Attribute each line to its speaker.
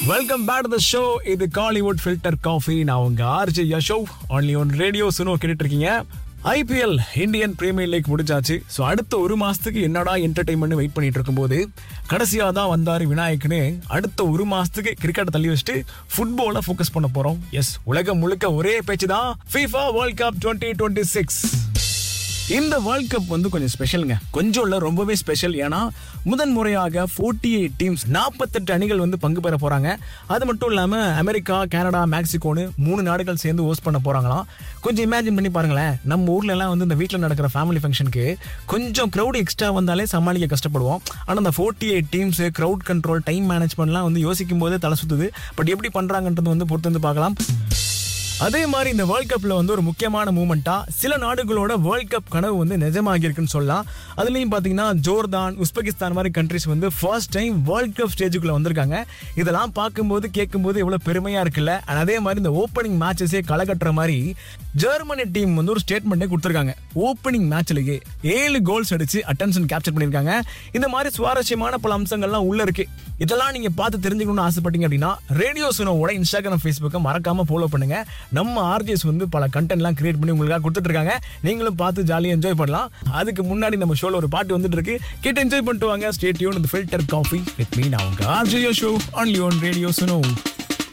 Speaker 1: welcome back to the show இது Kollywood filter coffee நான் உங்க RJ Yasho only one radio Suno கேட்டுட்டு இருக்கீங்க ஐபிஎல் இந்தியன் பிரீமியர் லீக் முடிச்சாச்சு ஸோ அடுத்த ஒரு மாசத்துக்கு என்னடா என்டர்டைன்மெண்ட் வெயிட் பண்ணிட்டு இருக்கும்போது கடைசியாக தான் வந்தார் விநாயக்னு அடுத்த ஒரு மாசத்துக்கு கிரிக்கெட் தள்ளி வச்சுட்டு ஃபுட்பாலை ஃபோக்கஸ் பண்ண போறோம் எஸ் உலகம் முழுக்க ஒரே பேச்சு தான் FIFA world cup twenty twenty six இந்த வேர்ல்ட் கப் வந்து கொஞ்சம் ஸ்பெஷலுங்க கொஞ்சம் இல்ல ரொம்பவே ஸ்பெஷல் ஏன்னா முதன் முறையாக 48 எயிட் டீம்ஸ் நாற்பத்தெட்டு அணிகள் வந்து பங்கு பெற போறாங்க அது மட்டும் இல்லாம அமெரிக்கா கனடா மெக்சிகோன்னு மூணு நாடுகள் சேர்ந்து ஹோஸ்ட் பண்ண போறாங்களாம் கொஞ்சம் இமேஜின் பண்ணி பாருங்களேன் நம்ம ஊர்ல எல்லாம் வந்து இந்த வீட்டில் நடக்கிற ஃபேமிலி ஃபங்க்ஷனுக்கு கொஞ்சம் க்ரௌட் எக்ஸ்ட்ரா வந்தாலே சமாளிக்க கஷ்டப்படுவோம் ஆனா இந்த 48 eight teams crowd control time மேனேஜ்மெண்ட்லாம் வந்து யோசிக்கும் போதே தலை சுத்துது பட் எப்படி பண்றாங்கன்றது வந்து பொறுத்து வந்து பார்க்கலாம் அதே மாதிரி இந்த வேர்ல்ட் கப்ல வந்து ஒரு முக்கியமான மூமெண்டா சில நாடுகளோட வேர்ல்ட் கப் கனவு வந்து நிஜமாகி இருக்குன்னு சொல்லலாம் அதுலயும் பாத்தீங்கன்னா ஜோர்தான் உஸ்பெகிஸ்தான் மாதிரி கண்ட்ரிஸ் வந்து ஃபர்ஸ்ட் டைம் வேர்ல்ட் கப் ஸ்டேஜுக்குள்ள வந்திருக்காங்க இதெல்லாம் பார்க்கும்போது கேட்கும்போது எவ்வளவு பெருமையா இருக்குல்ல And அதே மாதிரி இந்த ஓப்பனிங் மேட்சஸே களை கட்டுற மாதிரி ஜெர்மனி டீம் வந்து ஒரு ஸ்டேட்மெண்ட்டே கொடுத்துருக்காங்க ஓப்பனிங் மேட்ச்லயே ஏழு கோல்ஸ் அடிச்சு அட்டென்ஷன் கேப்சர் பண்ணிருக்காங்க இந்த மாதிரி சுவாரஸ்யமான பல அம்சங்கள்லாம் உள்ள இருக்கு இதெல்லாம் நீங்க பார்த்து தெரிஞ்சுக்கணும்னு ஆசைப்பட்டீங்க அப்படின்னா ரேடியோ சுனோவோட இன்ஸ்டாகிராம் ஃபேஸ்புக்கை மறக்காம ஃபாலோ பண்ணுங்க நம்ம ஆர்ஜிஎஸ் வந்து பல கண்டென்ட்லாம் கிரியேட் பண்ணி உங்களுக்காக கொடுத்துட்டு இருக்காங்க நீங்களும் பார்த்து ஜாலியாக என்ஜாய் பண்ணலாம் அதுக்கு முன்னாடி நம்ம ஷோல ஒரு பாட்டு வந்துட்டு இருக்கு கேட்டு என்ஜாய் பண்ணிட்டு வாங்க ஸ்டேட் யூன் ஃபில்டர் காஃபி வித் மீ நான் உங்க ஆர்ஜியோ ஷோ ஆன்லி ஒன் ரேடியோ சுனோ